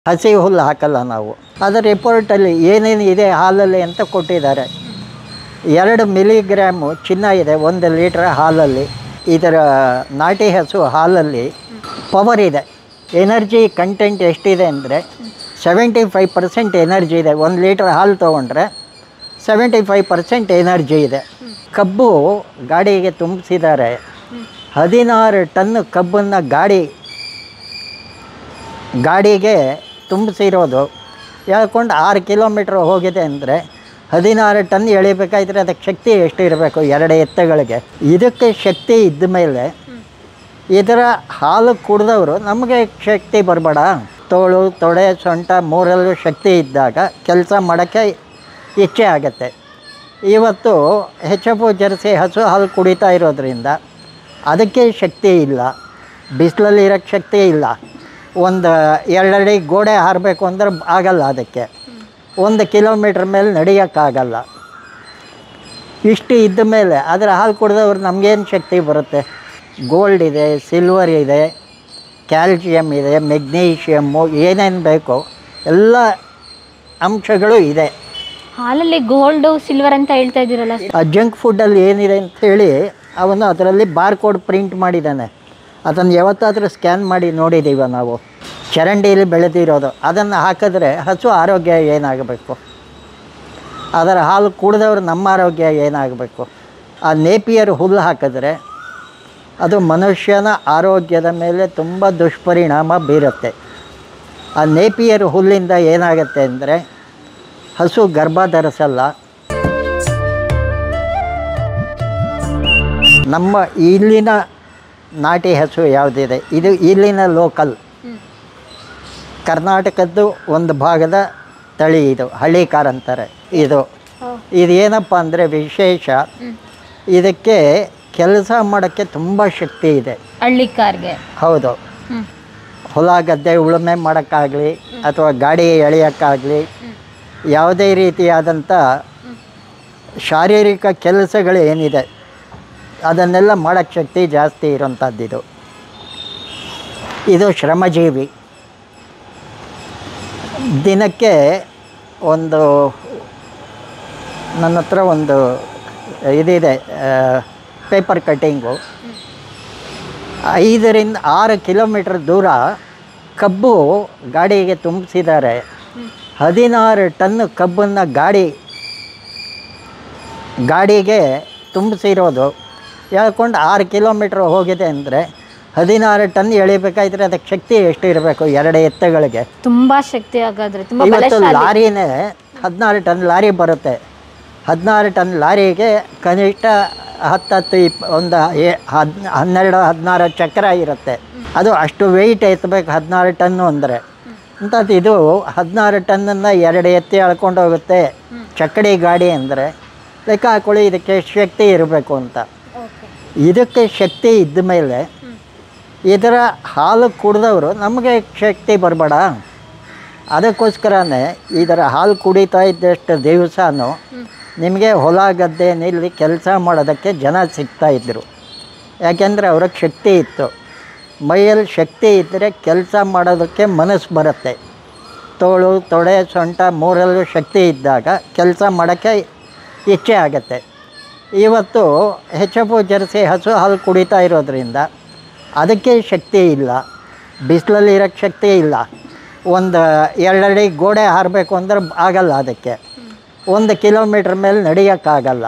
ಹಸಿ ಹುಲ್ಲು ಹಾಕಲ್ಲ ನಾವು ಅದರ ರಿಪೋರ್ಟಲ್ಲಿ ಏನೇನು ಇದೆ ಹಾಲಲ್ಲಿ ಅಂತ ಕೊಟ್ಟಿದ್ದಾರೆ ಎರಡು ಮಿಲಿಗ್ರಾಮು ಚಿನ್ನ ಇದೆ ಒಂದು ಲೀಟ್ರ್ ಹಾಲಲ್ಲಿ ಇದರ ನಾಟಿ ಹಸು ಹಾಲಲ್ಲಿ ಪವರ್ ಇದೆ ಎನರ್ಜಿ ಕಂಟೆಂಟ್ ಎಷ್ಟಿದೆ ಅಂದರೆ ಸೆವೆಂಟಿ ಫೈವ್ ಪರ್ಸೆಂಟ್ ಎನರ್ಜಿ ಇದೆ ಒಂದು ಲೀಟ್ರ್ ಹಾಲು ತೊಗೊಂಡ್ರೆ ಸೆವೆಂಟಿ ಫೈವ್ ಪರ್ಸೆಂಟ್ ಎನರ್ಜಿ ಇದೆ ಕಬ್ಬು ಗಾಡಿಗೆ ತುಂಬಿಸಿದ್ದಾರೆ ಹದಿನಾರು ಟನ್ ಕಬ್ಬನ್ನು ಗಾಡಿ ಗಾಡಿಗೆ ತುಂಬಿಸಿರೋದು ಹೇಳ್ಕೊಂಡು ಆರು ಕಿಲೋಮೀಟ್ರ್ ಹೋಗಿದೆ ಅಂದರೆ ಹದಿನಾರು ಟನ್ ಎಳಿಬೇಕಾದ್ರೆ ಅದಕ್ಕೆ ಶಕ್ತಿ ಎಷ್ಟು ಇರಬೇಕು ಎರಡು ಎತ್ತುಗಳಿಗೆ ಇದಕ್ಕೆ ಶಕ್ತಿ ಇದ್ದ ಮೇಲೆ ಇದರ ಹಾಲು ಕುಡಿದವರು ನಮಗೆ ಶಕ್ತಿ ಬರಬೇಡ ತೋಳು ತೊಡೆ ಸೊಂಟ ಮೂರಲ್ಲೂ ಶಕ್ತಿ ಇದ್ದಾಗ ಕೆಲಸ ಮಾಡೋಕ್ಕೆ ಇಚ್ಛೆ ಆಗುತ್ತೆ ಇವತ್ತು ಹೆಚ್ಚಪ್ಪು ಜರ್ಸಿ ಹಸು ಹಾಲು ಕುಡಿತಾ ಇರೋದ್ರಿಂದ ಅದಕ್ಕೆ ಶಕ್ತಿ ಇಲ್ಲ ಬಿಸಿಲಲ್ಲಿ ಇರೋಕ್ಕೆ ಶಕ್ತಿ ಇಲ್ಲ ಒಂದು ಎರಡಡಿ ಗೋಡೆ ಹಾರಬೇಕು ಅಂದ್ರೆ ಆಗಲ್ಲ ಅದಕ್ಕೆ ಒಂದು ಕಿಲೋಮೀಟ್ರ್ ಮೇಲೆ ನಡೆಯೋಕ್ಕಾಗಲ್ಲ ಇಷ್ಟು ಇದ್ದ ಮೇಲೆ ಅದರ ಹಾಲು ಕುಡಿದವ್ರು ನಮಗೇನು ಶಕ್ತಿ ಬರುತ್ತೆ ಗೋಲ್ಡ್ ಇದೆ ಸಿಲ್ವರ್ ಇದೆ ಕ್ಯಾಲ್ಶಿಯಮ್ ಇದೆ ಮೆಗ್ನೀಷಿಯಮ್ಮು ಏನೇನು ಬೇಕೋ ಎಲ್ಲ ಅಂಶಗಳು ಇದೆ ಹಾಲಲ್ಲಿ ಗೋಲ್ಡ್ ಸಿಲ್ವರ್ ಅಂತ ಹೇಳ್ತಾ ಇದ್ದೀರಲ್ಲ ಆ ಜಂಕ್ ಫುಡ್ಡಲ್ಲಿ ಏನಿದೆ ಅಂತ ಹೇಳಿ ಅವನು ಅದರಲ್ಲಿ ಬಾರ್ ಕೋಡ್ ಪ್ರಿಂಟ್ ಮಾಡಿದ್ದಾನೆ ಅದನ್ನು ಯಾವತ್ತಾದರೂ ಸ್ಕ್ಯಾನ್ ಮಾಡಿ ನೋಡಿದ್ದೀವ ನಾವು ಚರಂಡಿಯಲ್ಲಿ ಬೆಳೆದಿರೋದು ಅದನ್ನು ಹಾಕಿದ್ರೆ ಹಸು ಆರೋಗ್ಯ ಏನಾಗಬೇಕು ಅದರ ಹಾಲು ಕುಡಿದವ್ರು ನಮ್ಮ ಆರೋಗ್ಯ ಏನಾಗಬೇಕು ಆ ನೇಪಿಯರ್ ಹುಲ್ಲು ಹಾಕಿದ್ರೆ ಅದು ಮನುಷ್ಯನ ಆರೋಗ್ಯದ ಮೇಲೆ ತುಂಬ ದುಷ್ಪರಿಣಾಮ ಬೀರುತ್ತೆ ಆ ನೇಪಿಯರ್ ಹುಲ್ಲಿಂದ ಏನಾಗುತ್ತೆ ಅಂದರೆ ಹಸು ಗರ್ಭ ಧರಿಸಲ್ಲ ನಮ್ಮ ಇಲ್ಲಿನ ನಾಟಿ ಹಸು ಯಾವುದಿದೆ ಇದು ಇಲ್ಲಿನ ಲೋಕಲ್ ಕರ್ನಾಟಕದ್ದು ಒಂದು ಭಾಗದ ತಳಿ ಇದು ಹಳ್ಳಿಕಾರ್ ಅಂತಾರೆ ಇದು ಇದು ಏನಪ್ಪ ಅಂದರೆ ವಿಶೇಷ ಇದಕ್ಕೆ ಕೆಲಸ ಮಾಡೋಕ್ಕೆ ತುಂಬ ಶಕ್ತಿ ಇದೆ ಹಳ್ಳಿ ಕಾರ್ಗೆ ಹೌದು ಹ್ಮ್. ಹೊಲ ಗದ್ದೆ ಉಳುಮೆ ಮಾಡೋಕ್ಕಾಗಲಿ ಅಥವಾ ಗಾಡಿ ಎಳೆಯೋಕ್ಕಾಗಲಿ ಯಾವುದೇ ರೀತಿಯಾದಂಥ ಶಾರೀರಿಕ ಕೆಲಸಗಳು ಏನಿದೆ ಅದನ್ನೆಲ್ಲ ಮಾಡೋಕ್ಕೆ ಶಕ್ತಿ ಜಾಸ್ತಿ ಇರೋಂಥದ್ದಿದು ಇದು ಶ್ರಮಜೀವಿ ದಿನಕ್ಕೆ ಒಂದು ನನ್ನ ಹತ್ರ ಒಂದು ಇದಿದೆ ಪೇಪರ್ ಕಟ್ಟಿಂಗು ಐದರಿಂದ ಆರು ಕಿಲೋಮೀಟ್ರ್ ದೂರ ಕಬ್ಬು ಗಾಡಿಗೆ ತುಂಬಿಸಿದ್ದಾರೆ ಹದಿನಾರು ಟನ್ ಕಬ್ಬನ್ನು ಗಾಡಿ ಗಾಡಿಗೆ ತುಂಬಿಸಿರೋದು ಹೇಳ್ಕೊಂಡು ಆರು ಕಿಲೋಮೀಟ್ರ್ ಹೋಗಿದೆ ಅಂದರೆ ಹದಿನಾರು ಟನ್ ಎಳಿಬೇಕಾದ್ರೆ ಅದಕ್ಕೆ ಶಕ್ತಿ ಎಷ್ಟು ಇರಬೇಕು ಎರಡು ಎತ್ತುಗಳಿಗೆ ತುಂಬಾ ಶಕ್ತಿ ಆಗಾದ್ರೆ ತುಂಬಾ ಇವತ್ತು ಬಲಶಾಲಿ ಲಾರಿನೇ ಹದಿನಾರು ಟನ್ ಲಾರಿ ಬರುತ್ತೆ ಹದಿನಾರು ಟನ್ ಲಾರಿಗೆ ಕನಿಷ್ಠ ಹತ್ತತ್ತು ಇಪ್ ಒಂದು ಎ- ಹದ್ ಹನ್ನೆರಡು ಹದಿನಾರು ಚಕ್ರ ಇರುತ್ತೆ ಅದು ಅಷ್ಟು ವೆಯ್ಟ್ ಎತ್ತಬೇಕು ಹದಿನಾರು ಟನ್ನು ಅಂದರೆ ಅಂಥದ್ದು ಇದು ಹದಿನಾರು ಟನ್ನನ್ನು ಎರಡು ಎತ್ತಿ ಎಳ್ಕೊಂಡು ಹೋಗುತ್ತೆ ಚಕ್ಕಡಿ ಗಾಡಿ ಅಂದರೆ ಲೆಕ್ಕ ಹಾಕೊಳ್ಳಿ ಇದಕ್ಕೆ ಎಷ್ಟು ಶಕ್ತಿ ಇರಬೇಕು ಅಂತ ಇದಕ್ಕೆ ಶಕ್ತಿ ಇದ್ದ ಮೇಲೆ ಇದರ ಹಾಲು ಕುಡಿದವರು ನಮಗೆ ಶಕ್ತಿ ಬರಬೇಡ ಅದಕ್ಕೋಸ್ಕರನೇ ಇದರ ಹಾಲು ಕುಡಿತಾ ಇದ್ದಷ್ಟು ದಿವಸನೂ ನಿಮಗೆ ಹೊಲ ಗದ್ದೆಯಲ್ಲಿ ಕೆಲಸ ಮಾಡೋದಕ್ಕೆ ಜನ ಸಿಗ್ತಾ ಇದ್ದರು ಯಾಕೆಂದರೆ ಅವ್ರಿಗೆ ಶಕ್ತಿ ಇತ್ತು ಮೈಯಲ್ಲಿ ಶಕ್ತಿ ಇದ್ದರೆ ಕೆಲಸ ಮಾಡೋದಕ್ಕೆ ಮನಸ್ಸು ಬರುತ್ತೆ ತೋಳು ತೊಡೆ ಸೊಂಟ ಮೂರಲ್ಲೂ ಶಕ್ತಿ ಇದ್ದಾಗ ಕೆಲಸ ಮಾಡೋಕ್ಕೆ ಇಚ್ಛೆ ಆಗುತ್ತೆ ಇವತ್ತು ಹೆಚ್ಚಪ್ಪು ಜರ್ಸಿ ಹಸು ಹಾಲು ಕುಡಿತಾ ಇರೋದ್ರಿಂದ ಅದಕ್ಕೆ ಶಕ್ತಿ ಇಲ್ಲ ಬಿಸಿಲಲ್ಲಿ ಇರೋಕ್ಕೆ ಶಕ್ತಿ ಇಲ್ಲ ಒಂದು ಎರಡಡಿ ಗೋಡೆ ಹಾರಬೇಕು ಅಂದ್ರೆ ಆಗಲ್ಲ ಅದಕ್ಕೆ ಒಂದು ಕಿಲೋಮೀಟ್ರ್ ಮೇಲೆ ನಡೆಯೋಕ್ಕಾಗಲ್ಲ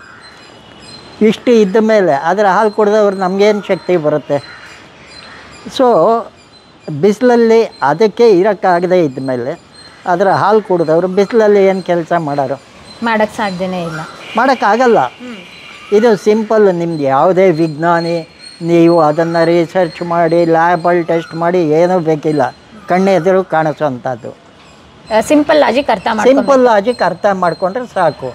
ಇಷ್ಟು ಇದ್ದ ಮೇಲೆ ಅದರ ಹಾಲು ಕುಡಿದವ್ರು ನಮಗೇನು ಶಕ್ತಿ ಬರುತ್ತೆ ಸೊ ಬಿಸಿಲಲ್ಲಿ ಅದಕ್ಕೆ ಇರೋಕ್ಕಾಗದೇ ಇದ್ಮೇಲೆ ಅದರ ಹಾಲು ಕುಡಿದವರು ಬಿಸಿಲಲ್ಲಿ ಏನು ಕೆಲಸ ಮಾಡೋರು ಮಾಡಕ್ ಸಾಧ್ಯನೇ ಇಲ್ಲ ಮಾಡೋಕ್ಕಾಗಲ್ಲ ಇದು ಸಿಂಪಲ್ ನಿಮ್ದು ಯಾವುದೇ ವಿಜ್ಞಾನಿ ನೀವು ಅದನ್ನು ರಿಸರ್ಚ್ ಮಾಡಿ ಲ್ಯಾಬಲ್ಲಿ ಟೆಸ್ಟ್ ಮಾಡಿ ಏನೂ ಬೇಕಿಲ್ಲ ಕಣ್ಣೆದುರು ಕಾಣಿಸೋವಂಥದ್ದು ಸಿಂಪಲ್ ಲಾಜಿಕ್ ಅರ್ಥ ಮಾಡ್ಕೊ ಸಿಂಪಲ್ ಲಾಜಿಕ್ ಅರ್ಥ ಮಾಡಿಕೊಂಡ್ರೆ ಸಾಕು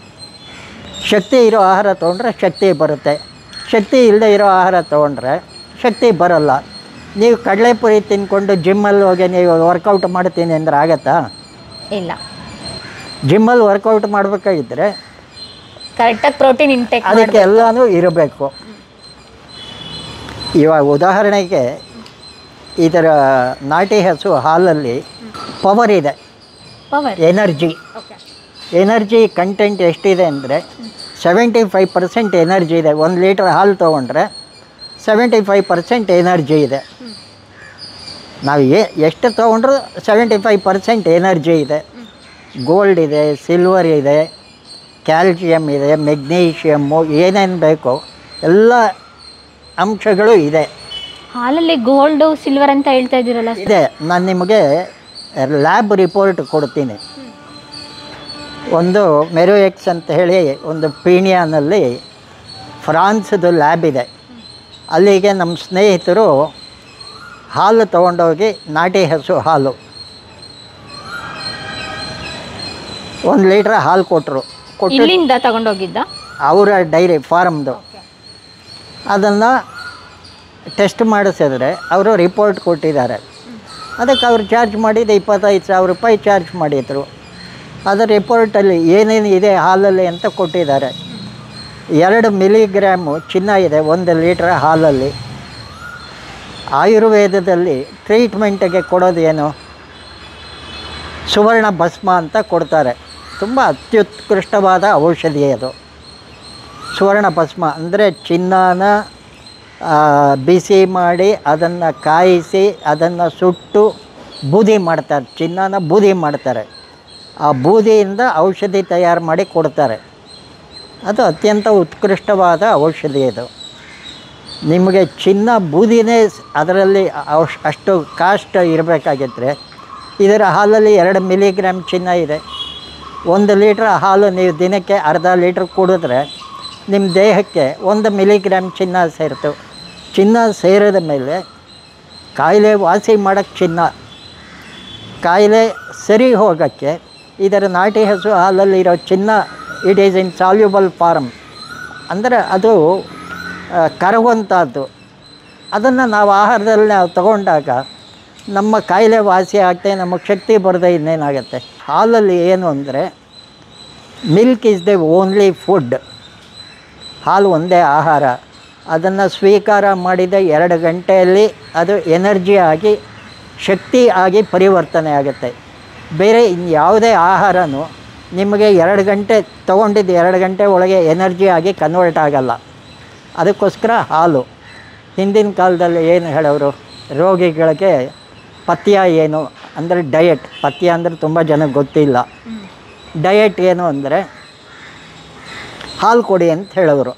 ಶಕ್ತಿ ಇರೋ ಆಹಾರ ತೊಗೊಂಡ್ರೆ ಶಕ್ತಿ ಬರುತ್ತೆ ಶಕ್ತಿ ಇಲ್ಲದೆ ಇರೋ ಆಹಾರ ತೊಗೊಂಡ್ರೆ ಶಕ್ತಿ ಬರಲ್ಲ ನೀವು ಕಡಲೆಪುರಿ ತಿನ್ಕೊಂಡು ಜಿಮ್ಮಲ್ಲಿ ಹೋಗಿ ನೀವು ವರ್ಕೌಟ್ ಮಾಡ್ತೀನಿ ಅಂದ್ರೆ ಆಗತ್ತಾ ಇಲ್ಲ ಜಿಮ್ಮಲ್ಲಿ ವರ್ಕೌಟ್ ಮಾಡಬೇಕಾಗಿದ್ದರೆ ಕರೆಕ್ಟಾಗಿ ಪ್ರೋಟೀನ್ ಇಂಟೇಕ್ ಅದಕ್ಕೆ ಎಲ್ಲನೂ ಇರಬೇಕು ಇವಾಗ ಉದಾಹರಣೆಗೆ ಇದರ ನಾಟಿ ಹಸು ಹಾಲಲ್ಲಿ ಪವರ್ ಇದೆ power energy okay energy content ಎಷ್ಟಿದೆ ಅಂದರೆ ಸೆವೆಂಟಿ ಫೈವ್ ಪರ್ಸೆಂಟ್ ಎನರ್ಜಿ ಇದೆ ಒಂದು ಲೀಟ್ರ್ ಹಾಲು ತೊಗೊಂಡ್ರೆ ಸೆವೆಂಟಿ ಫೈವ್ ಪರ್ಸೆಂಟ್ ಎನರ್ಜಿ ಇದೆ ನಾವು ಏ ಎಷ್ಟು ತೊಗೊಂಡ್ರು ಸೆವೆಂಟಿ ಫೈವ್ ಪರ್ಸೆಂಟ್ ಎನರ್ಜಿ ಇದೆ ಗೋಲ್ಡ್ ಇದೆ ಸಿಲ್ವರ್ ಇದೆ ಕ್ಯಾಲ್ಸಿಯಮ್ ಇದೆ ಮೆಗ್ನೀಷಿಯಮ್ಮು ಏನೇನು ಬೇಕೋ ಎಲ್ಲ ಅಂಶಗಳು ಇದೆ ಹಾಲಲ್ಲಿ ಗೋಲ್ಡು ಸಿಲ್ವರ್ ಅಂತ ಹೇಳ್ತಾ ಇದ್ದೀರಲ್ಲ ಸರ್ ಇದೆ ನಾನು ನಿಮಗೆ ಲ್ಯಾಬ್ ರಿಪೋರ್ಟ್ ಕೊಡ್ತೀನಿ ಒಂದು ಮೆರೋ ಎಕ್ಸ್ ಅಂತ ಹೇಳಿ ಒಂದು ಪೀಣಿಯಾನಲ್ಲಿ ಫ್ರಾನ್ಸ್ದು ಲ್ಯಾಬ್ ಇದೆ ಅಲ್ಲಿಗೆ ನಮ್ಮ ಸ್ನೇಹಿತರು ಹಾಲು ತೊಗೊಂಡೋಗಿ ನಾಟಿ ಹಸು ಹಾಲು ಒಂದು ಲೀಟ್ರ್ ಹಾಲು ಕೊಟ್ಟರು ಕೊಟ್ಟು ಇಲ್ಲಿಂದ ತಗೊಂಡೋಗಿದ್ದ ಅವರ ಡೈರಿ ಫಾರಮ್ದು ಅದನ್ನು ಟೆಸ್ಟ್ ಮಾಡಿಸಿದ್ರೆ ಅವರು ರಿಪೋರ್ಟ್ ಕೊಟ್ಟಿದ್ದಾರೆ ಅದಕ್ಕೆ ಅವರು ಚಾರ್ಜ್ ಮಾಡಿದ್ದು ಇಪ್ಪತ್ತೈದು ಸಾವಿರ ರೂಪಾಯಿ ಚಾರ್ಜ್ ಮಾಡಿದರು ಅದರ ರಿಪೋರ್ಟಲ್ಲಿ ಏನೇನು ಇದೆ ಹಾಲಲ್ಲಿ ಅಂತ ಕೊಟ್ಟಿದ್ದಾರೆ ಎರಡು ಮಿಲಿಗ್ರಾಮು ಚಿನ್ನ ಇದೆ ಒಂದು ಲೀಟ್ರ್ ಹಾಲಲ್ಲಿ ಆಯುರ್ವೇದದಲ್ಲಿ ಟ್ರೀಟ್ಮೆಂಟಿಗೆ ಕೊಡೋದು ಏನು ಸುವರ್ಣ ಭಸ್ಮ ಅಂತ ಕೊಡ್ತಾರೆ ತುಂಬ ಅತ್ಯುತ್ಕೃಷ್ಟವಾದ ಔಷಧಿ ಅದು ಸುವರ್ಣ ಭಸ್ಮ ಅಂದರೆ ಚಿನ್ನನ ಆ, ಬಿಸಿ ಮಾಡಿ ಅದನ್ನು ಕಾಯಿಸಿ ಅದನ್ನು ಸುಟ್ಟು ಬೂದಿ ಮಾಡ್ತಾರೆ ಚಿನ್ನನ ಬೂದಿ ಮಾಡ್ತಾರೆ ಆ ಬೂದಿಯಿಂದ ಔಷಧಿ ತಯಾರು ಮಾಡಿ ಕೊಡ್ತಾರೆ ಅದು ಅತ್ಯಂತ ಉತ್ಕೃಷ್ಟವಾದ ಔಷಧಿ ಇದು ನಿಮಗೆ ಚಿನ್ನ ಬೂದಿನೇ ಸ್- ಅದರಲ್ಲಿ ಔಷ್ ಅಷ್ಟು ಕಾಸ್ಟ್ ಇರಬೇಕಾಗಿದ್ದರೆ ಇದರ ಹಾಲಲ್ಲಿ ಎರಡು ಮಿಲಿಗ್ರಾಮ್ ಚಿನ್ನ ಇದೆ ಒಂದು ಲೀಟ್ರ್ ಹಾಲು ನೀವು ದಿನಕ್ಕೆ ಅರ್ಧ ಲೀಟ್ರ್ ಕುಡಿದ್ರೆ ನಿಮ್ಮ ದೇಹಕ್ಕೆ ಒಂದು ಮಿಲಿಗ್ರಾಮ್ ಚಿನ್ನ ಸೇರಿತು ಚಿನ್ನ ಸೇರಿದ ಮೇಲೆ ಕಾಯಿಲೆ ವಾಸಿ ಮಾಡೋಕ್ಕೆ ಚಿನ್ನ ಕಾಯಿಲೆ ಸರಿ ಹೋಗೋಕ್ಕೆ ಇದರ ನಾಟಿ ಹಸು ಹಾಲಲ್ಲಿರೋ ಚಿನ್ನ it is in soluble form ಅಂದರೆ ಅದು ಆ, ಕರಗುವಂಥದ್ದು ಅದನ್ನು ನಾವು ಆಹಾರದಲ್ಲಿ ನಾವು ತಗೊಂಡಾಗ ನಮ್ಮ ಕಾಯಿಲೆ ವಾಸಿ ಆಗ್ತೆ ನಮಗೆ ಶಕ್ತಿ ಬರದೆ ಇನ್ನೇನಾಗುತ್ತೆ ಹಾಲಲ್ಲಿ ಏನು ಅಂದರೆ milk is the only food ಹಾಲು ಒಂದೇ ಆಹಾರ ಅದನ್ನು ಸ್ವೀಕಾರ ಮಾಡಿದ ಎರಡು ಗಂಟೆಯಲ್ಲಿ ಅದು ಎನರ್ಜಿ ಆಗಿ ಶಕ್ತಿ ಆಗಿ ಪರಿವರ್ತನೆ ಆಗುತ್ತೆ ಬೇರೆ ಇನ್ಯಾವುದೇ ಆಹಾರನೂ ನಿಮಗೆ ಎರಡು ಗಂಟೆ ತೊಗೊಂಡಿದ್ದು ಎರಡು ಗಂಟೆ ಒಳಗೆ ಎನರ್ಜಿ ಆಗಿ ಕನ್ವರ್ಟ್ ಆಗಲ್ಲ ಅದಕ್ಕೋಸ್ಕರ ಹಾಲು ಹಿಂದಿನ ಕಾಲದಲ್ಲಿ ಏನು ಹೇಳೋರು ರೋಗಿಗಳಿಗೆ ಪಥ್ಯ ಏನು ಅಂದರೆ ಡಯಟ್ ಪಥ್ಯ ಅಂದರೆ ತುಂಬ ಜನಕ್ಕೆ ಗೊತ್ತಿಲ್ಲ ಡಯಟ್ ಏನು ಅಂದರೆ ಹಾಲು ಕೊಡಿ ಅಂತ ಹೇಳೋರು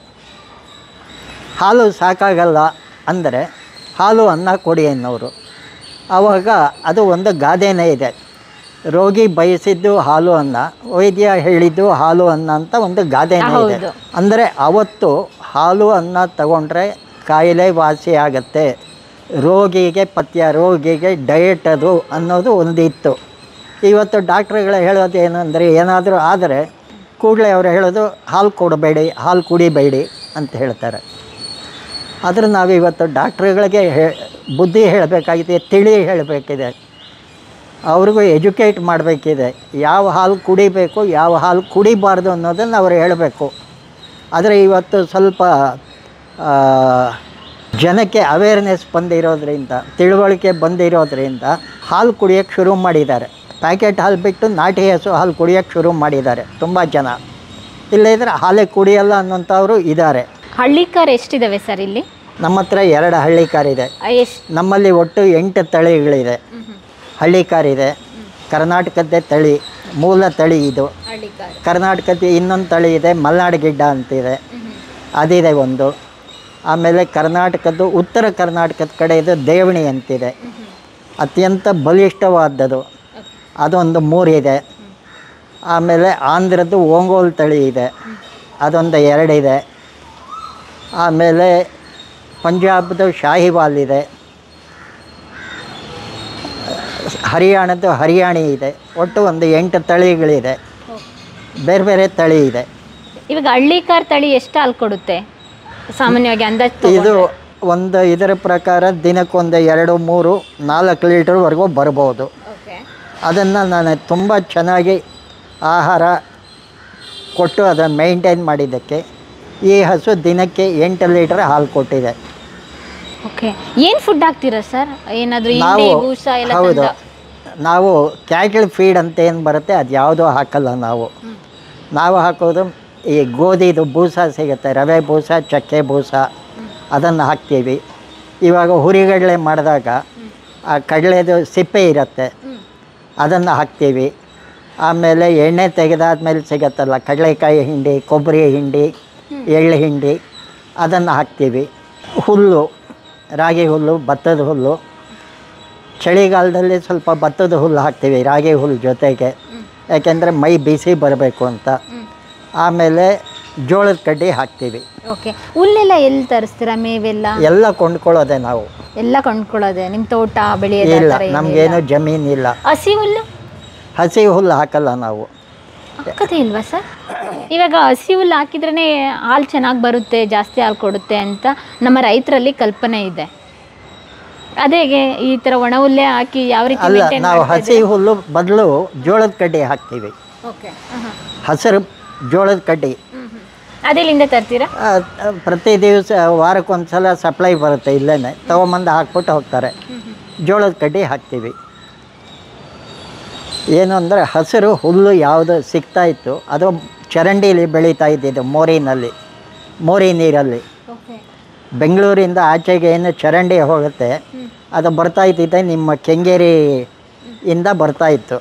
ಹಾಲು ಸಾಕಾಗಲ್ಲ ಅಂದರೆ ಹಾಲು ಅನ್ನ ಕೊಡಿ ಅನ್ನೋರು ಆವಾಗ ಅದು ಒಂದು ಗಾದೆನೇ ಇದೆ ರೋಗಿ ಬಯಸಿದ್ದು ಹಾಲು ಅನ್ನ ವೈದ್ಯ ಹೇಳಿದ್ದು ಹಾಲು ಅನ್ನ ಅಂತ ಒಂದು ಗಾದೆನೇ ಇದೆ ಹೌದು. ಅಂದರೆ ಅವತ್ತು ಹಾಲು ಅನ್ನ ತಗೊಂಡ್ರೆ ಕಾಯಿಲೆ ವಾಸಿ ಆಗತ್ತೆ ರೋಗಿಗೆ ಪಥ್ಯ ರೋಗಿಗೆ ಡಯಟ್ ಅದು ಅನ್ನೋದು ಒಂದಿತ್ತು ಇವತ್ತು ಡಾಕ್ಟ್ರುಗಳು ಹೇಳೋದು ಏನು ಅಂದರೆ ಏನಾದರೂ ಆದರೆ ಕೂಡಲೇ ಅವರು ಹೇಳೋದು ಹಾಲು ಕೊಡಬೇಡಿ ಹಾಲು ಕುಡಿಬೇಡಿ ಅಂತ ಹೇಳ್ತಾರೆ ಆದರೆ ನಾವಿವತ್ತು ಡಾಕ್ಟ್ರುಗಳಿಗೆ ಹೇ ಬುದ್ಧಿ ಹೇಳಬೇಕಾಗಿದೆ ತಿಳಿ ಹೇಳಬೇಕಿದೆ ಅವ್ರಿಗೂ ಎಜುಕೇಟ್ ಮಾಡಬೇಕಿದೆ ಯಾವ ಹಾಲು ಕುಡಿಬೇಕು ಯಾವ ಹಾಲು ಕುಡಿಬಾರ್ದು ಅನ್ನೋದನ್ನು ಅವರು ಹೇಳಬೇಕು ಆದರೆ ಇವತ್ತು ಸ್ವಲ್ಪ ಆ, ಜನಕ್ಕೆ ಅವೇರ್ನೆಸ್ ಬಂದಿರೋದ್ರಿಂದ ತಿಳುವಳಿಕೆ ಬಂದಿರೋದ್ರಿಂದ ಹಾಲು ಕುಡಿಯೋಕ್ಕೆ ಶುರು ಮಾಡಿದ್ದಾರೆ ಪ್ಯಾಕೆಟ್ ಹಾಲು ಬಿಟ್ಟು ನಾಟಿ ಹಸು ಹಾಲು ಕುಡಿಯೋಕ್ಕೆ ಶುರು ಮಾಡಿದ್ದಾರೆ ತುಂಬ ಜನ ಇಲ್ಲದಿದ್ದರೆ ಹಾಲೇ ಕುಡಿಯಲ್ಲ ಅನ್ನೋಂಥವ್ರು ಇದ್ದಾರೆ ಹಳ್ಳಿ ಕಾರ್ ಎಷ್ಟಿದಾವೆ ಸರ್ ಇಲ್ಲಿ ನಮ್ಮ ಹತ್ರ ಎರಡು ಹಳ್ಳಿ ಕಾರಿದೆ ಎಷ್ಟು ನಮ್ಮಲ್ಲಿ ಒಟ್ಟು ಎಂಟು ತಳಿಗಳಿದೆ ಹಳ್ಳಿ ಕಾರಿದೆ ಕರ್ನಾಟಕದ್ದೇ ತಳಿ ಮೂಲ ತಳಿ ಇದು ಹಳ್ಳಿ ಕಾರ್ ಕರ್ನಾಟಕದ ಇನ್ನೊಂದು ತಳಿ ಇದೆ ಮಲ್ನಾಡು ಗಿಡ್ಡ ಅಂತಿದೆ ಅದಿದೆ ಒಂದು ಆಮೇಲೆ ಕರ್ನಾಟಕದ್ದು ಉತ್ತರ ಕರ್ನಾಟಕದ ಕಡೆ ಇದು ದೇವಣಿ ಅಂತಿದೆ ಅತ್ಯಂತ ಬಲಿಷ್ಠವಾದದ್ದು ಅದೊಂದು ಮೂರಿದೆ ಆಮೇಲೆ ಆಂಧ್ರದ್ದು ಓಂಗೋಲ್ ತಳಿ ಇದೆ ಅದೊಂದು ಎರಡಿದೆ ಆಮೇಲೆ ಪಂಜಾಬ್ದು ಶಾಹಿವಾಲ್ ಇದೆ ಹರಿಯಾಣದ್ದು ಹರಿಯಾಣಿ ಇದೆ ಒಟ್ಟು ಒಂದು ಎಂಟು ತಳಿಗಳಿದೆ ಬೇರೆ ಬೇರೆ ತಳಿ ಇದೆ ಇವಾಗ ಹಳ್ಳಿ ಕಾರ್ ತಳಿ ಎಷ್ಟು ಹಾಲು ಕೊಡುತ್ತೆ ಸಾಮಾನ್ಯವಾಗಿ ಅಂದಾಜು ಇದು ಒಂದು ಇದರ ಪ್ರಕಾರ ದಿನಕ್ಕೊಂದು ಎರಡು ಮೂರು ನಾಲ್ಕು ಲೀಟರ್ವರೆಗೂ ಬರ್ಬೋದು ಓಕೆ ಅದನ್ನು ನಾನು ತುಂಬ ಚೆನ್ನಾಗಿ ಆಹಾರ ಕೊಟ್ಟು ಅದನ್ನು ಮೇಂಟೈನ್ ಮಾಡಿದ್ದಕ್ಕೆ ಈ ಹಸು ದಿನಕ್ಕೆ ಎಂಟು ಲೀಟರ್ ಹಾಲು ಕೊಟ್ಟಿದೆ ಓಕೆ ಏನು ಫುಡ್ ಹಾಕ್ತೀರಾ ಸರ್ ಏನಾದರೂ ನಾವು ಹಿಂಡಿ ಬೂಸ ಎಲ್ಲ ಹೌದು ತಂದ ನಾವು ಕ್ಯಾಟಲ್ ಫೀಡ್ ಅಂತ ಏನು ಬರುತ್ತೆ ಅದು ಯಾವುದೂ ಹಾಕಲ್ಲ ನಾವು ನಾವು ಹಾಕೋದು ಈ ಗೋಧಿದು ಬೂಸ ಸಿಗುತ್ತೆ ರವೆ ಬೂಸ ಚಕ್ಕೆ ಬೂಸ ಅದನ್ನು ಹಾಕ್ತೀವಿ ಇವಾಗ ಹುರಿಗಡಲೆ ಮಾಡಿದಾಗ ಆ ಕಡಲೆದು ಸಿಪ್ಪೆ ಇರುತ್ತೆ ಅದನ್ನು ಹಾಕ್ತೀವಿ ಆಮೇಲೆ ಎಣ್ಣೆ ತೆಗೆದಾದ್ಮೇಲೆ ಸಿಗತ್ತಲ್ಲ ಕಡಲೆಕಾಯಿ ಹಿಂಡಿ ಕೊಬ್ಬರಿ ಹಿಂಡಿ ಎಳ್ಳು ಹಿಂಡಿ ಅದನ್ನು ಹಾಕ್ತೀವಿ ಹುಲ್ಲು ರಾಗಿ ಹುಲ್ಲು ಭತ್ತದ ಹುಲ್ಲು ಚಳಿಗಾಲದಲ್ಲಿ ಸ್ವಲ್ಪ ಭತ್ತದ ಹುಲ್ಲು ಹಾಕ್ತೀವಿ ರಾಗಿ ಹುಲ್ಲು ಜೊತೆಗೆ ಯಾಕೆಂದರೆ ಮೈ ಬಿಸಿ ಬರಬೇಕು ಅಂತ ಆಮೇಲೆ ಜೋಳದ ಕಡ್ಡಿ ಹಾಕ್ತೀವಿ ಓಕೆ ಹುಲ್ಲೆಲ್ಲ ಎಲ್ಲಿ ತರಿಸ್ತೀರಾ ಮೇವೆಲ್ಲ ಎಲ್ಲ ಕೊಂಡ್ಕೊಳ್ಳೋದೆ ನಾವು ಎಲ್ಲ ಕೊಂಡ್ಕೊಳ್ಳೋದೆ ನಿಮ್ಮ ತೋಟ ಬೆಳೆಯೋದು ಆ ಇಲ್ಲ ಥರ ಏನಿಲ್ಲ? ನಮಗೇನು ಜಮೀನಿಲ್ಲ ಹಸಿ ಹುಲ್ಲು ಹಸಿ ಹುಲ್ಲು ಹಾಕಲ್ಲ ನಾವು ಹಾಕದೇ ಇಲ್ವಾ ಸರ್ ಇವಾಗ ಹಸಿ ಹುಲ್ಲು ಹಾಕಿದ್ರೇ ಹಾಲು ಚೆನ್ನಾಗಿ ಬರುತ್ತೆ ಜಾಸ್ತಿ ಹಾಲು ಕೊಡುತ್ತೆ ಅಂತ ನಮ್ಮ ರೈತರಲ್ಲಿ ಕಲ್ಪನೆ ಇದೆ ಅದೇ ಈ ಥರ ಒಣ ಹುಲ್ಲೆ ಹಾಕಿ ಯಾವ ರೀತಿ ಅಲ್ಲ maintain ನಾವು ಮಾಡ್ತಾ ಹಸಿ ಹುಲ್ಲು ಬದಲು ಜೋಳದ ಕಡ್ಡಿ ಹಾಕ್ತೀವಿ ಓಕೆ ಹಸಿರು ಜೋಳದ ಕಡ್ಡಿ ಅದೆಲ್ಲಿಂದ ತರ್ತೀರಾ ಆ, ಆ, ಪ್ರತಿ ದಿವಸ ವಾರಕ್ಕೊಂದು ಸಲ ಸಪ್ಲೈ ಬರುತ್ತೆ ಇಲ್ಲೇ ತೊಗೊಂಬಂದು ಹಾಕ್ಬಿಟ್ಟು ಹೋಗ್ತಾರೆ ಜೋಳದ ಕಡ್ಡಿ ಹಾಕ್ತೀವಿ ಏನು ಅಂದರೆ ಹಸಿರು ಹುಲ್ಲು ಯಾವುದು ಸಿಗ್ತಾ ಇತ್ತು ಅದು ಚರಂಡೀಲಿ ಬೆಳೀತಾ ಇದ್ದಿದ್ದು ಮೋರಿನಲ್ಲಿ ಮೋರಿ ನೀರಲ್ಲಿ ಓಕೆ ಬೆಂಗಳೂರಿಂದ ಆಚೆಗೆ ಏನು ಚರಂಡಿ ಹೋಗುತ್ತೆ ಅದು ಬರ್ತಾ ಇದ್ದಿದ್ದೆ ನಿಮ್ಮ ಕೆಂಗೇರಿ ಇಂದ ಬರ್ತಾ ಇತ್ತು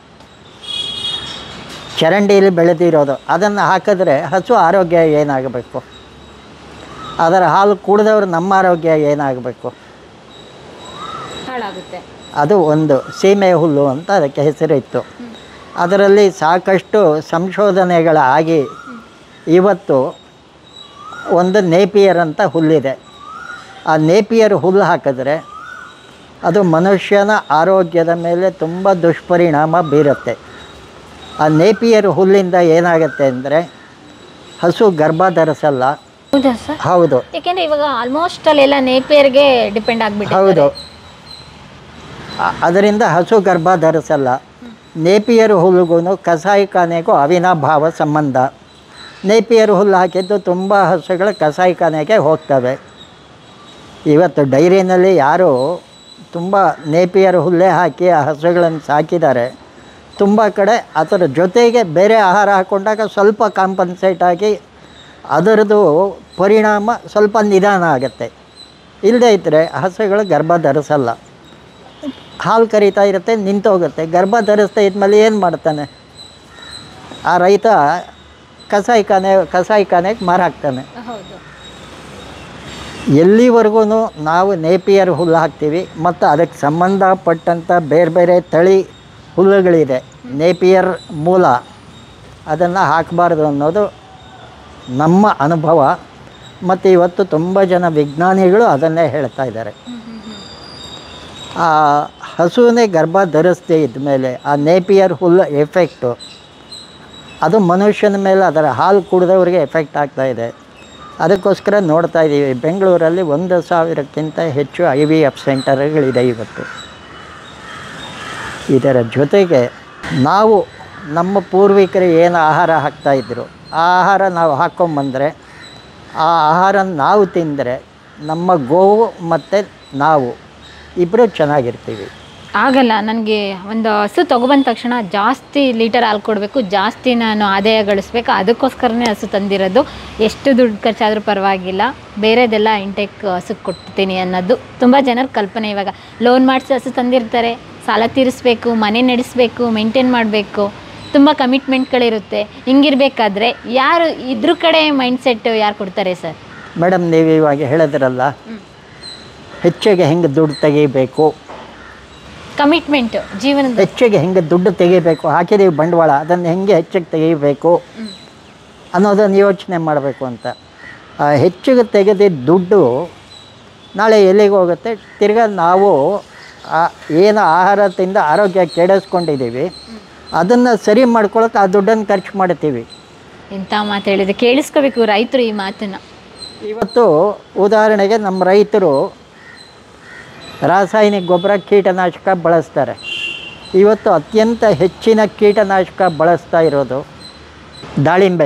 ಚರಂಡಿಯಲ್ಲಿ ಬೆಳೆದಿರೋದು ಅದನ್ನು ಹಾಕಿದ್ರೆ ಹಸು ಆರೋಗ್ಯ ಏನಾಗಬೇಕು ಅದರ ಹಾಲು ಕುಡಿದವ್ರು ನಮ್ಮ ಆರೋಗ್ಯ ಏನಾಗಬೇಕು ಹಾಳಾಗುತ್ತೆ ಅದು ಒಂದು ಸೀಮೆ ಹುಲ್ಲು ಅಂತ ಅದಕ್ಕೆ ಹೆಸರಿತ್ತು ಅದರಲ್ಲಿ ಸಾಕಷ್ಟು ಸಂಶೋಧನೆಗಳಾಗಿ ಇವತ್ತು ಒಂದು ನೇಪಿಯರ್ ಅಂತ ಹುಲ್ಲಿದೆ ಆ ನೇಪಿಯರ್ ಹುಲ್ಲು ಹಾಕಿದ್ರೆ ಅದು ಮನುಷ್ಯನ ಆರೋಗ್ಯದ ಮೇಲೆ ತುಂಬ ದುಷ್ಪರಿಣಾಮ ಬೀರುತ್ತೆ ಆ ನೇಪಿಯರ್ ಹುಲ್ಲಿಂದ ಏನಾಗುತ್ತೆ ಅಂದರೆ ಹಸು ಗರ್ಭ ಧರಿಸಲ್ಲ ಹೌದಾ ಸರ್ ಹೌದು ಯಾಕೆಂದ್ರೆ ಇವಾಗ ಆಲ್ಮೋಸ್ಟ್ ಅಲ್ಲೆಲ್ಲ ನೇಪಿಯರ್ಗೆ ಡಿಪೆಂಡ್ ಆಗ್ಬಿಟ್ಟು ಹೌದು ಆ- ಅದರಿಂದ ಹಸು ಗರ್ಭ ಧರಿಸಲ್ಲ ನೇಪಿಯರ್ ಹುಲ್ಲಿಗೂ ಕಸಾಯಿಖಾನೆಗೂ ಅವಿನಾಭಾವ ಸಂಬಂಧ ನೇಪಿಯರ್ ಹುಲ್ಲು ಹಾಕಿದ್ದು ತುಂಬ ಹಸುಗಳು ಕಸಾಯಿಖಾನೆಗೆ ಹೋಗ್ತವೆ ಇವತ್ತು ಡೈರಿನಲ್ಲಿ ಯಾರು ತುಂಬ ನೇಪಿಯರ್ ಹುಲ್ಲೇ ಹಾಕಿ ಆ ಹಸುಗಳನ್ನು ಸಾಕಿದ್ದಾರೆ ತುಂಬ ಕಡೆ ಅದರ ಜೊತೆಗೆ ಬೇರೆ ಆಹಾರ ಹಾಕ್ಕೊಂಡಾಗ ಸ್ವಲ್ಪ ಕಾಂಪನ್ಸೇಟ್ ಆಗಿ ಅದರದ್ದು ಪರಿಣಾಮ ಸ್ವಲ್ಪ ನಿಧಾನ ಆಗುತ್ತೆ ಇಲ್ಲದೇ ಇದ್ದರೆ ಹಸುಗಳು ಗರ್ಭ ಧರಿಸಲ್ಲ ಹಾಲು ಕರಿತಾ ಇರುತ್ತೆ ನಿಂತೋಗುತ್ತೆ ಗರ್ಭ ಧರಿಸ್ತಾ ಇದ್ಮೇಲೆ ಏನು ಮಾಡ್ತಾನೆ ಆ ರೈತ ಕಸಾಯಿಖಾನೆ ಕಸಾಯಿಖಾನೆಗೆ ಮಾರಾಕ್ತಾನೆ ಹೌದು ಎಲ್ಲಿವರೆಗೂ ನಾವು ನೇಪಿಯರ್ ಹುಲ್ಲು ಹಾಕ್ತೀವಿ ಮತ್ತು ಅದಕ್ಕೆ ಸಂಬಂಧಪಟ್ಟಂಥ ಬೇರೆ ಬೇರೆ ತಳಿ ಹುಲ್ಲುಗಳಿದೆ ನೇಪಿಯರ್ ಮೂಲ ಅದನ್ನು ಹಾಕಬಾರ್ದು ಅನ್ನೋದು ನಮ್ಮ ಅನುಭವ ಮತ್ತು ಇವತ್ತು ತುಂಬ ಜನ ವಿಜ್ಞಾನಿಗಳು ಅದನ್ನೇ ಹೇಳ್ತಾ ಇದ್ದಾರೆ ಆ ಹಸುವಿನೇ ಗರ್ಭ ಧರಿಸದೇ ಇದ್ಮೇಲೆ ಆ ನೇಪಿಯರ್ ಹುಲ್ಲು ಎಫೆಕ್ಟು ಅದು ಮನುಷ್ಯನ ಮೇಲೆ ಅದರ ಹಾಲು ಕುಡಿದವ್ರಿಗೆ ಎಫೆಕ್ಟ್ ಆಗ್ತಾ ಇದೆ ಅದಕ್ಕೋಸ್ಕರ ನೋಡ್ತಾ ಇದ್ದೀವಿ ಬೆಂಗಳೂರಲ್ಲಿ ಒಂದು ಸಾವಿರಕ್ಕಿಂತ ಹೆಚ್ಚು ಐ ವಿ ಎಫ್ ಸೆಂಟರ್ಗಳಿದೆ ಇವತ್ತು ಇದರ ಜೊತೆಗೆ ನಾವು ನಮ್ಮ ಪೂರ್ವಿಕರು ಏನು ಆಹಾರ ಹಾಕ್ತಾಯಿದ್ರು ಆ ಆಹಾರ ನಾವು ಹಾಕ್ಕೊಂಬಂದರೆ ಆ ಆಹಾರ ನಾವು ತಿಂದರೆ ನಮ್ಮ ಗೋವು ಮತ್ತು ನಾವು ಇಬ್ಬರು ಚೆನ್ನಾಗಿರ್ತೀವಿ ಆಗಲ್ಲ ನನಗೆ ಒಂದು ಹಸು ತೊಗೊಬಂದ ತಕ್ಷಣ ಜಾಸ್ತಿ ಲೀಟರ್ ಹಾಲು ಕೊಡಬೇಕು ಜಾಸ್ತಿ ನಾನು ಆದಾಯ ಗಳಿಸ್ಬೇಕು ಅದಕ್ಕೋಸ್ಕರನೇ ಹಸು ತಂದಿರೋದು ಎಷ್ಟು ದುಡ್ಡು ಖರ್ಚಾದರೂ ಪರವಾಗಿಲ್ಲ ಬೇರೆದೆಲ್ಲ ಇಂಟೆಕ್ ಹಸು ಕೊಡ್ತೀನಿ ಅನ್ನೋದು ತುಂಬ ಜನರ ಕಲ್ಪನೆ ಇವಾಗ ಲೋನ್ ಮಾಡಿಸಿ ಹಸು ತಂದಿರ್ತಾರೆ ಸಾಲ ತೀರಿಸ್ಬೇಕು ಮನೆ ನಡೆಸಬೇಕು ಮೇಂಟೈನ್ ಮಾಡಬೇಕು ತುಂಬ ಕಮಿಟ್ಮೆಂಟ್ಗಳಿರುತ್ತೆ ಹಿಂಗಿರ್ಬೇಕಾದ್ರೆ ಯಾರು ಇದ್ರ ಕಡೆ ಮೈಂಡ್ಸೆಟ್ ಯಾರು ಕೊಡ್ತಾರೆ ಸರ್ ಮೇಡಮ್ ನೀವು ಇವಾಗ ಹೇಳಿದ್ರಲ್ಲ ಹೆಚ್ಚಿಗೆ ಹೆಂಗೆ ದುಡ್ಡು ತೆಗಿಬೇಕು ಕಮಿಟ್ಮೆಂಟ್ ಜೀವನದ ಹೆಚ್ಚಿಗೆ ಹೆಂಗೆ ದುಡ್ಡು ತೆಗಿಬೇಕು ಹಾಕಿದ್ದೀವಿ ಬಂಡವಾಳ ಅದನ್ನು ಹೆಂಗೆ ಹೆಚ್ಚಿಗೆ ತೆಗಿಬೇಕು ಅನ್ನೋದನ್ನು ಯೋಚನೆ ಮಾಡಬೇಕು ಅಂತ ಆ ಹೆಚ್ಚಿಗೆ ತೆಗೆದಿದ್ದ ದುಡ್ಡು ನಾಳೆ ಎಲ್ಲಿಗೆ ಹೋಗುತ್ತೆ ತಿರ್ಗಾ ನಾವು ಆ ಏನು ಆಹಾರ ತಿಂದು ಆರೋಗ್ಯ ಕೆಡಿಸ್ಕೊಂಡಿದ್ದೀವಿ ಅದನ್ನು ಸರಿ ಮಾಡ್ಕೊಳಕ್ಕೆ ಆ ದುಡ್ಡನ್ನು ಖರ್ಚು ಮಾಡ್ತೀವಿ ಇಂಥ ಮಾತು ಹೇಳಿದೆ ಕೇಳಿಸ್ಕೋಬೇಕು ರೈತರು ಈ ಮಾತನ್ನ ಇವತ್ತು ಉದಾಹರಣೆಗೆ ನಮ್ಮ ರೈತರು ರಾಸಾಯನಿಕ ಗೊಬ್ಬರ ಕೀಟನಾಶಕ ಬಳಸ್ತಾರೆ ಇವತ್ತು ಅತ್ಯಂತ ಹೆಚ್ಚಿನ ಕೀಟನಾಶಕ ಬಳಸ್ತಾ ಇರೋದು ದಾಳಿಂಬೆ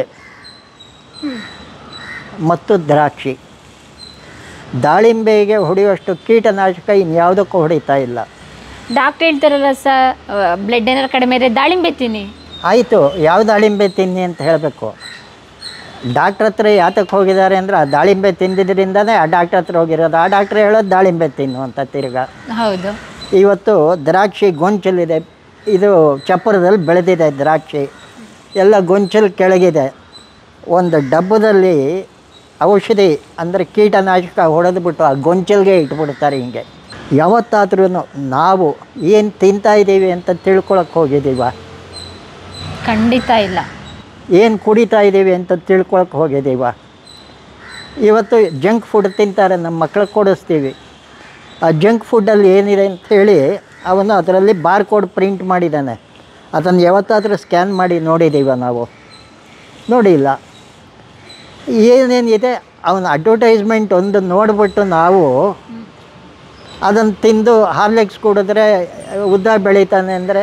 ಮತ್ತು ದ್ರಾಕ್ಷಿ ದಾಳಿಂಬೆಗೆ ಹೊಡೆಯುವಷ್ಟು ಕೀಟನಾಶಕ ಇನ್ಯಾವುದಕ್ಕೂ ಹೊಡಿತಾ ಇಲ್ಲ ಡಾಕ್ಟರ್ ಹೇಳ್ತಾರಲ್ಲ ಸ ಬ್ಲಡ್ ಏನಾರು ಕಡಿಮೆ ಇದ್ರೆ ದಾಳಿಂಬೆ ತಿನ್ನಿ ಆಯಿತು ಯಾವ ದಾಳಿಂಬೆ ತಿನ್ನಿ ಅಂತ ಹೇಳಬೇಕು ಡಾಕ್ಟ್ರ್ ಹತ್ರ ಯಾತಕ್ಕೆ ಹೋಗಿದ್ದಾರೆ ಅಂದರೆ ಆ ದಾಳಿಂಬೆ ತಿಂದಿದ್ದರಿಂದನೇ ಆ ಡಾಕ್ಟ್ರ್ ಹತ್ರ ಹೋಗಿರೋದು ಆ ಡಾಕ್ಟ್ರ್ ಹೇಳೋದು ದಾಳಿಂಬೆ ತಿನ್ನು ಅಂತ ತಿರ್ಗಾ ಹೌದು ಇವತ್ತು ದ್ರಾಕ್ಷಿ ಗೊಂಚಲಿದೆ ಇದು ಚಪ್ಪರದಲ್ಲಿ ಬೆಳೆದಿದೆ ದ್ರಾಕ್ಷಿ ಎಲ್ಲ ಗೊಂಚಲು ಕೆಳಗಿದೆ ಒಂದು ಡಬ್ಬದಲ್ಲಿ ಔಷಧಿ ಅಂದರೆ ಕೀಟನಾಶಕ ಹೊಡೆದ್ಬಿಟ್ಟು ಆ ಗೊಂಚಲ್ಗೆ ಇಟ್ಬಿಡ್ತಾರೆ ಹಿಂಗೆ ಯಾವತ್ತಾದ್ರೂ ನಾವು ಏನು ತಿಂತಾ ಇದ್ದೀವಿ ಅಂತ ತಿಳ್ಕೊಳಕ್ಕೆ ಹೋಗಿದ್ದೀವ ಖಂಡಿತ ಇಲ್ಲ ಏನು ಕುಡಿತಾ ಇದ್ದೀವಿ ಅಂತ ತಿಳ್ಕೊಳಕ್ಕೆ ಹೋಗಿದ್ದೀವ ಇವತ್ತು ಜಂಕ್ ಫುಡ್ ತಿಂತಾರೆ ನಮ್ಮ ಮಕ್ಳಿಗೆ ಕೊಡಿಸ್ತೀವಿ ಆ ಜಂಕ್ ಫುಡ್ಡಲ್ಲಿ ಏನಿದೆ ಅಂಥೇಳಿ ಅವನು ಅದರಲ್ಲಿ ಬಾರ್ ಕೋಡ್ ಪ್ರಿಂಟ್ ಮಾಡಿದ್ದಾನೆ ಅದನ್ನು ಯಾವತ್ತಾದರೂ ಸ್ಕ್ಯಾನ್ ಮಾಡಿ ನೋಡಿದ್ದೀವ ನಾವು ನೋಡಿಲ್ಲ ಏನೇನಿದೆ ಅವನ ಅಡ್ವರ್ಟೈಸ್ಮೆಂಟ್ ಒಂದು ನೋಡಿಬಿಟ್ಟು ನಾವು ಅದನ್ನು ತಿಂದು ಹಾರ್ಲಿಕ್ಸ್ ಕುಡಿದ್ರೆ ಉದ್ದ ಬೆಳೀತಾನೆ ಅಂದರೆ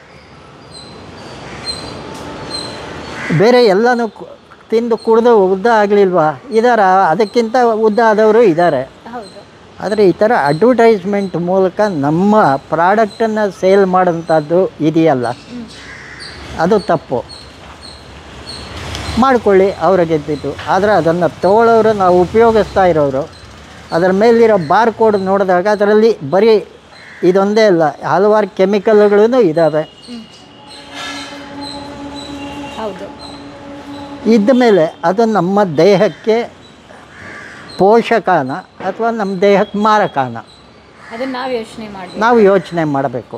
ಬೇರೆ ಎಲ್ಲನೂ ಕು- ತಿಂದು ಕುಡಿದು ಉದ್ದ ಆಗಲಿಲ್ವಾ ಇದಾರ ಅದಕ್ಕಿಂತ ಉದ್ದ ಆದವರು ಇದ್ದಾರೆ ಹೌದು ಆದರೆ ಈ ಥರ ಅಡ್ವರ್ಟೈಸ್ಮೆಂಟ್ ಮೂಲಕ ನಮ್ಮ ಪ್ರಾಡಕ್ಟನ್ನು ಸೇಲ್ ಮಾಡೋಂಥದ್ದು ಇದೆಯಲ್ಲ ಅದು ತಪ್ಪು ಮಾಡ್ಕೊಳ್ಳಿ ಅವ್ರ ಗೆದ್ದಿದ್ದು ಆದರೆ ಅದನ್ನು ತಗೊಳ್ಳೋರು ನಾವು ಉಪಯೋಗಿಸ್ತಾ ಇರೋರು ಅದರ ಮೇಲಿರೋ ಬಾರ್ ಕೋಡ್ ನೋಡಿದಾಗ ಅದರಲ್ಲಿ ಬರೀ ಇದೊಂದೇ ಅಲ್ಲ ಹಲವಾರು ಕೆಮಿಕಲ್ಗಳೂ ಇದ್ದಾವೆ ಹೌದು ಇದ್ದ ಮೇಲೆ ಅದು ನಮ್ಮ ದೇಹಕ್ಕೆ ಪೋಷಕಾನ ಅಥವಾ ನಮ್ಮ ದೇಹಕ್ಕೆ ಮಾರಕಾನ ಅದನ್ನ ನಾವು ಯೋಚನೆ ಮಾಡಿ ನಾವು ಯೋಚನೆ ಮಾಡಬೇಕು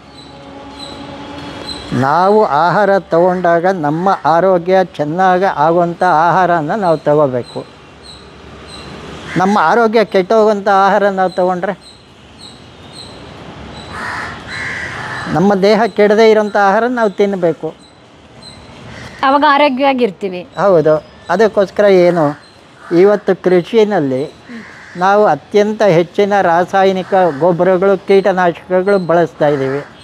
ನಾವು ಆಹಾರ ತಗೊಂಡಾಗ ನಮ್ಮ ಆರೋಗ್ಯ ಚೆನ್ನಾಗಿ ಆಗುವಂಥ ಆಹಾರನ ನಾವು ತಗೋಬೇಕು ನಮ್ಮ ಆರೋಗ್ಯ ಕೆಟ್ಟೋಗುವಂಥ ಆಹಾರ ನಾವು ತಗೊಂಡ್ರೆ ನಮ್ಮ ದೇಹ ಕೆಡದೇ ಇರೋಂಥ ಆಹಾರ ನಾವು ತಿನ್ನಬೇಕು ಅವಾಗ ಆರೋಗ್ಯವಾಗಿರ್ತೀವಿ ಹೌದು ಅದಕ್ಕೋಸ್ಕರ ಏನು ಇವತ್ತು ಕೃಷಿನಲ್ಲಿ ನಾವು ಅತ್ಯಂತ ಹೆಚ್ಚಿನ ರಾಸಾಯನಿಕ ಗೊಬ್ಬರಗಳು ಕೀಟನಾಶಕಗಳು ಬಳಸ್ತಾ ಇದ್ದೀವಿ